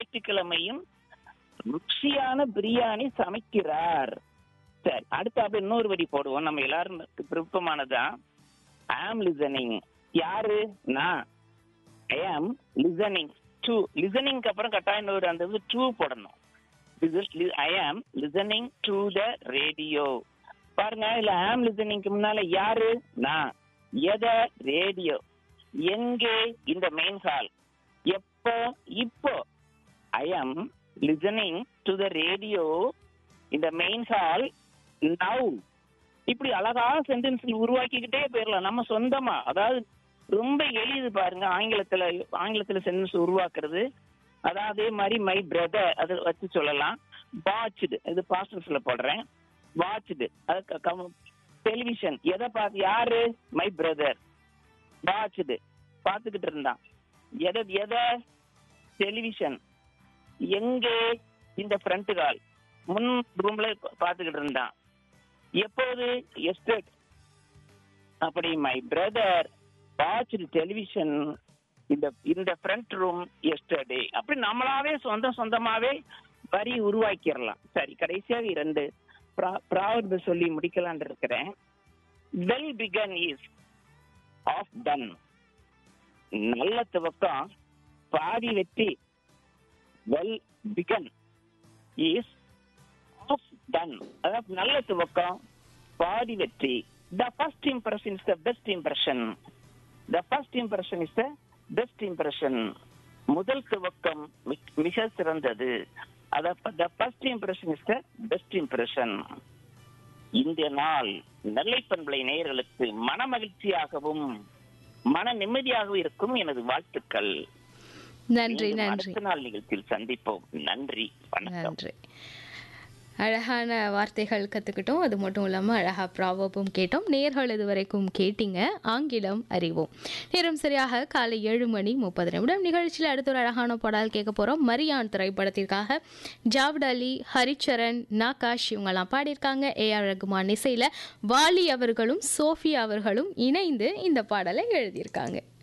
ஞாயிற்றுக்கிழமையும் ருசியான பிரியாணி சமைக்கிறார் சரி அடுத்தாப்புல இன்னொரு வரி போடுவோம் நம்ம எல்லாரும் விருப்பமானதான் ஆம் லிசனிங் யாரு நான் ஐ ஆம் லிசனிங் டு லிசனிங்க்கு அப்புறம் கட்டாயம் இன்னொரு அந்த இது டூ போடணும் ஐ am listening to the radio பாருங்க இல்ல ஆம் லிசனிங்க்கு முன்னால யாரு நான் எத ரேடியோ எங்கே இந்த மெயின் ஹால் எப்போ இப்போ I am listening to the radio இந்த மெயின் ஹால் நவ் இப்படி அழகான சென்டென்ஸ் உருவாக்கிக்கிட்டே போயிடலாம் நம்ம சொந்தமா அதாவது ரொம்ப எளிது பாருங்க ஆங்கிலத்துல ஆங்கிலத்துல சென்டென்ஸ் உருவாக்குறது அதாவது அதே மாதிரி மை பிரதர் அது வச்சு சொல்லலாம் வாட்ச்டு இது பாஸ்டர்ஸ்ல போடுறேன் வாட்ச்டு அது டெலிவிஷன் எதை பார்த்து யாரு மை பிரதர் வாட்ச்டு பார்த்துக்கிட்டு இருந்தான் எதை எதை டெலிவிஷன் எங்கே இந்த ஃப்ரண்ட் கால் முன் ரூம்ல பார்த்துக்கிட்டு இருந்தான் எப்போது எஸ்டேட் அப்படி மை பிரதர் வாட்ச் டெலிவிஷன் இந்த இந்த ஃப்ரண்ட் ரூம் எஸ்டர்டே அப்படி நம்மளாவே சொந்த சொந்தமாவே வரி உருவாக்கிடலாம் சரி கடைசியாக இரண்டு ப்ராவர்பு சொல்லி முடிக்கலான் இருக்கிறேன் well begun is half done நல்ல துவக்கம் பாதி வெற்றி well begun is half done அதாவது நல்ல துவக்கம் பாதி வெற்றி the first impression is the best impression the first impression is the best impression முதல் துவக்கம் மிக்- மிக சிறந்தது the first impression is the best impression இந்த நாள் நெல்லை பண்பலை நேயர்களுக்கு மன மகிழ்ச்சியாகவும் மன நிம்மதியாகவும் இருக்கும் எனது வாழ்த்துக்கள் நன்றி மீண்டும் நன்றி அடுத்த நாள் நிகழ்ச்சியில் சந்திப்போம் நன்றி வணக்கம் நன்றி அழகான வார்த்தைகள் கற்றுக்கிட்டோம் அது மட்டும் இல்லாமல் அழகாக ப்ராவப்பும் கேட்டோம் நேர்கள் இது வரைக்கும் கேட்டீங்க ஆங்கிலம் அறிவோம் நேரம் சரியாக காலை ஏழு மணி முப்பது நிமிடம் நிகழ்ச்சியில் அடுத்த ஒரு அழகான பாடல் கேட்க போகிறோம் மரியான் திரைப்படத்திற்காக ஜாவ்ட் அலி ஹரிச்சரன் நாகாஷ் இவங்கெல்லாம் பாடியிருக்காங்க ஏ ஆர் ரகுமான் இசையில் வாலி அவர்களும் சோஃபி அவர்களும் இணைந்து இந்த பாடலை எழுதியிருக்காங்க